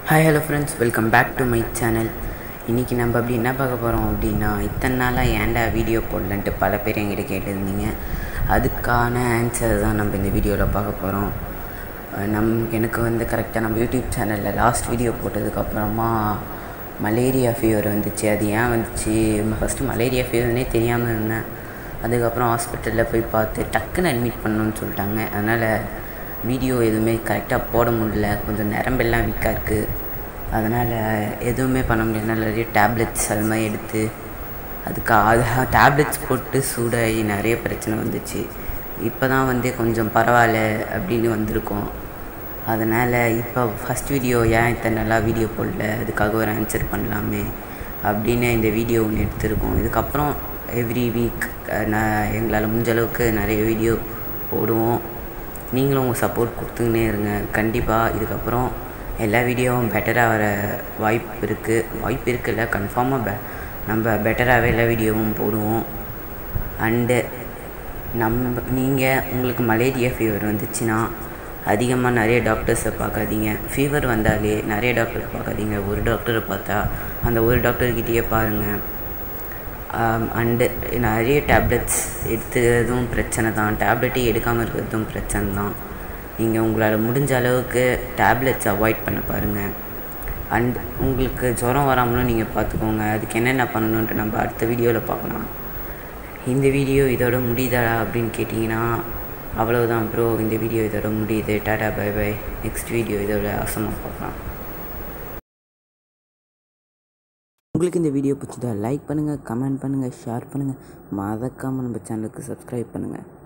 hi hello friends welcome back to my channel இன்றைக்கி நம்ம அப்படி என்ன பார்க்க போகிறோம் அப்படின்னா இத்தனை நாளாக ஏன்டா வீடியோ போடலன்ட்டு பல பேர் என்கிட்ட கேட்டிருந்தீங்க அதுக்கான ஆன்சர் தான் நம்ம இந்த வீடியோவில் பார்க்க போகிறோம் நம் எனக்கு வந்து கரெக்டாக நம்ம யூடியூப் சேனலில் லாஸ்ட் வீடியோ போட்டதுக்கப்புறமா மலேரியா ஃபீவர் வந்துச்சு அது ஏன் வந்துச்சு ஃபஸ்ட்டு மலேரியா ஃபீவர்னே தெரியாமல் இருந்தேன் அதுக்கப்புறம் ஹாஸ்பிட்டலில் போய் பார்த்து டக்குன்னு அட்மிட் பண்ணணும்னு சொல்லிட்டாங்க அதனால் வீடியோ எதுவுமே கரெக்டாக போட முடியல கொஞ்சம் நரம்பெல்லாம் வீக்காக இருக்குது அதனால் எதுவுமே பண்ண முடியல நிறைய டேப்லெட்ஸ் அது மாதிரி எடுத்து அதுக்கு அது டேப்லெட்ஸ் போட்டு சூடாகி நிறைய பிரச்சனை வந்துச்சு இப்போ தான் வந்து கொஞ்சம் பரவாயில்ல அப்படின்னு வந்திருக்கோம் அதனால் இப்போ ஃபஸ்ட் வீடியோ ஏன் இத்தனை நல்லா வீடியோ போடல அதுக்காக ஒரு ஆன்சர் பண்ணலாமே அப்படின்னு இந்த வீடியோ ஒன்று எடுத்திருக்கோம் இதுக்கப்புறம் எவ்ரி வீக் நான் எங்களால் முடிஞ்ச அளவுக்கு நிறைய வீடியோ போடுவோம் நீங்களும் உங்கள் சப்போர்ட் கொடுத்துக்கினே இருங்க கண்டிப்பாக இதுக்கப்புறம் எல்லா வீடியோவும் பெட்டராக வர வாய்ப்பு இருக்குது வாய்ப்பு இருக்குல்ல கன்ஃபார்மாக பெ நம்ம பெட்டராகவே எல்லா வீடியோவும் போடுவோம் அண்டு நம்ம நீங்கள் உங்களுக்கு மலேரியா ஃபீவர் வந்துச்சுன்னா அதிகமாக நிறைய டாக்டர்ஸை பார்க்காதீங்க ஃபீவர் வந்தாலே நிறைய டாக்டரை பார்க்காதீங்க ஒரு டாக்டரை பார்த்தா அந்த ஒரு டாக்டர்கிட்டயே பாருங்கள் அண்டு நிறைய டேப்லெட்ஸ் எடுத்துக்கிறதும் பிரச்சனை தான் டேப்லெட்டே எடுக்காமல் இருக்கிறதும் பிரச்சனை தான் நீங்கள் உங்களால் முடிஞ்ச அளவுக்கு டேப்லெட்ஸ் அவாய்ட் பண்ண பாருங்கள் அண்ட் உங்களுக்கு ஜுரம் வராமலும் நீங்கள் பார்த்துக்கோங்க அதுக்கு என்னென்ன பண்ணணுன்ட்டு நம்ம அடுத்த வீடியோவில் பார்க்கலாம் இந்த வீடியோ இதோட முடியுதாடா அப்படின்னு கேட்டிங்கன்னா அவ்வளோதான் ப்ரோ இந்த வீடியோ இதோட முடியுது tata bye bye next video இதோட அவசரமாக பார்க்கலாம் உங்களுக்கு இந்த வீடியோ பிடிச்சதா லைக் பண்ணுங்கள் கமெண்ட் பண்ணுங்கள் ஷேர் பண்ணுங்கள் மறக்காமல் நம்ம சேனலுக்கு சப்ஸ்கிரைப் பண்ணுங்கள்